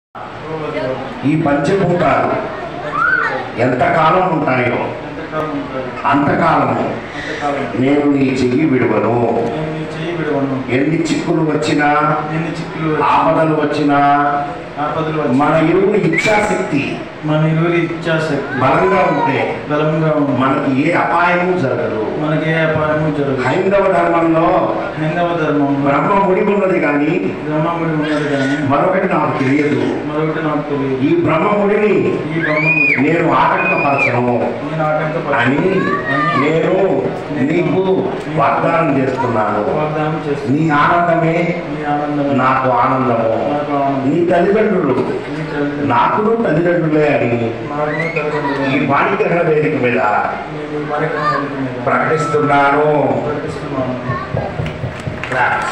ఈ పంచభూతాలు ఎంతకాలం ఉంటాయో ఎంతకాలం ఉంటుంది అంతకాలము అంతకాలం నేను నీ చెయ్యి విడువను నేను నీ చేయి విడవను ఎన్ని చిక్కులు వచ్చినా ఎన్ని చిక్కులు ఆపదలు వచ్చినా ఆపదలు వచ్చి మన ఇరువురి ఇచ్ఛాశక్తి మన ఇరువురి ఇచ్ఛాశక్తి బలంగా ఉంటే బలంగా ఉంది మనకి ఏ అపాయము జరగదు మనకి ఏ అపాయము జరగదు హైందవ ధర్మంలో హైందవ ధర్మంలో బ్రహ్మ ముడి ఉన్నది కానీ బ్రహ్మముడి ఉన్నది కానీ మరొకటి నాకు తెలియదు మరొకటి నాకు తెలియదు ఈ బ్రహ్మముడిని ఈ బ్రహ్మముడి నేను ఆటంకపరచను నేను ఆటంకపడి అని నేను నీకు వాగ్దానం చేస్తున్నాను వాగ్దానం చేస్తుంది నీ ఆనందమే నీ ఆనందం నాకు ఆనందము నాకు ఆనందం నీ తల్లిదండ్రులు నీ తల్లి నాకును తల్లిదండ్రులే అని నాకు ఈ తల్లిదండ్రులు వాణిగ్రహణ వేదిక మీద నేను ఈ కార్యక్రమం మీద ప్రకటిస్తున్నాను ప్రకటిస్తున్నాను Claps.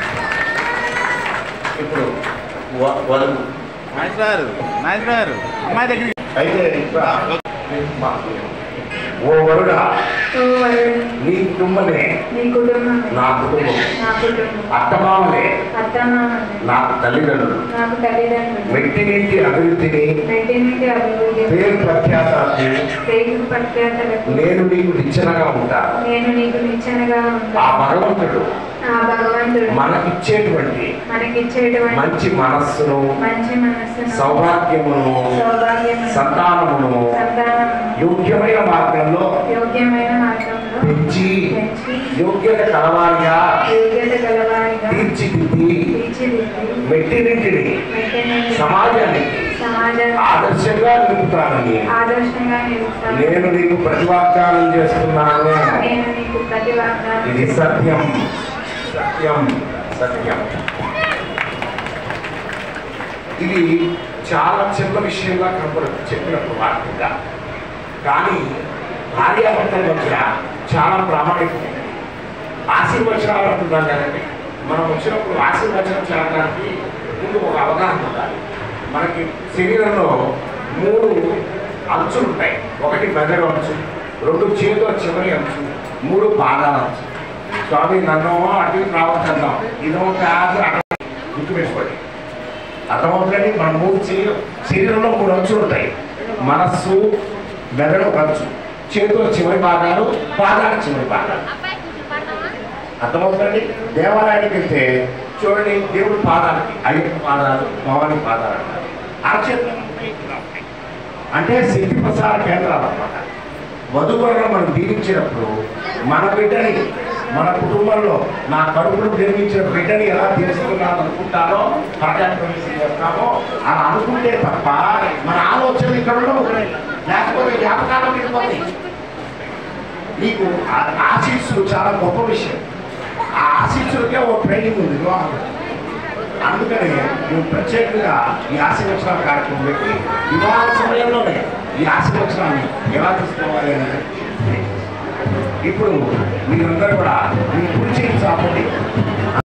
ఇప్పుడు వ- వధువు మాస్టర్ మాస్టర్ అమ్మాయి దగ్గర అయితే ఇక్కడ ఓ వరుడా ఓ వరుడు, నీ కుటుంబమే నీ కుటుంబం నా కుటుంబం నా కుటుంబం అత్తమామలే అత్తమామలు నాకు తల్లిదండ్రులు నాకు తల్లిదండ్రులు మెట్టి నీటి అభివృద్ధిని మెట్టి నుండి అభివృద్ధి పేరు ప్రఖ్యాతాన్ని పేరు ప్రఖ్యాతలకు నేను నీకు నిచ్చెనగా ఉంటా నేను నీకు నిచ్చెనగా ఆ ఉంటాను భగవంతుడు ఆ భగవంతుడు మనకిచ్చేటువంటి మనకిచ్చేటువంటి మంచి మనస్సును మంచి మనస్సును సౌభాగ్యమును సౌభాగ్యమును సంతానమును సంతానమును యోగ్యమైన మార్గంలో యోగ్యమైన మార్గంలో పెంచి పెంచి యోగ్యత కలవారిగా యోగ్యత గలవారిగా తీర్చిదిద్ది తీర్చిదిద్ది మెట్టినింటిని మెట్టి నుండి సమాజానికి సమాజాన్ని ఆదర్శంగా నిలుపుతానని ఆదర్శంగా నిలుస్తాను నేను నీకు ప్రతివాగ్దానం చేస్తున్నాను నేను నీకు ప్రతి వాగ్దానం ఇది సత్యం సత్యం సత్యం ఇది చాలా చిన్న విషయంగా కనపడదు చెప్పినప్పుడు వార్తగా కానీ భార్యాభర్తల మధ్య చాలా ప్రామాణికం ఆశీర్వచనాలు అంటున్నాం కదండి మనం వచ్చినప్పుడు ఆశీర్వచనం చేయడానికి ముందు ఒక అవగాహన ఉండాలి మనకి శరీరంలో మూడు అంచులు ఉంటాయి ఒకటి మెదడు అంచు రెండు చేతుల చివరి అంచు మూడు పాదాల అంచు స్వామి నన్ను అటు ఇటు రావచ్చు అంటాం ఇదేమో కాదు అక్కడ గుర్తు వేసుకోండి అర్థమవుతుందండి మన మూడు శరీరం శరీరంలో మూడు అంచులు ఉంటాయి మనస్సు మెదడు ఒక అంచు చేతుల చివరి భాగాలు పాదాల చివరి భాగాలు అర్థమవుతుందండి దేవాలయానికి వెళ్తే చూడండి దేవుడి పాదాలకి అయ్యప్ప పాదాలు భవాని పాదాలు అంటారు అరచేతులు ఉంటాయి, ఇలా ఉంటాయి. అంటే శక్తి ప్రసార కేంద్రాలు అన్నమాట వధువులను మనం దీవించినప్పుడు మన బిడ్డని మన కుటుంబంలో నా కడుపును జన్మించిన బిడ్డని ఎలా తీసుకున్నాను అనుకుంటానో ప్రజాప్రవేశం చేస్తామో అలా అనుకుంటే తప్ప మన ఆలోచన ఇక్కడ ఉండవు లేకపోతే జ్ఞాపకాలు వెళ్ళిపోతాయి నీకు ఆ- ఆశీస్సులు చాలా గొప్ప విషయం ఆ ఆశీస్సులకే ఒక ట్రైనింగ్ ఉంది వివాహంలో అందుకని నువ్వు ప్రత్యేకంగా ఈ ఆశీర్వచనాల కార్యక్రమం పెట్టి వివాహ సమయంలోనే ఈ ఆశీర్వచనాన్ని ఎలా తీసుకోవాలి అనేది ఇప్పుడు మీరందరూ కూడా మీ కుడి చేయి చాపండి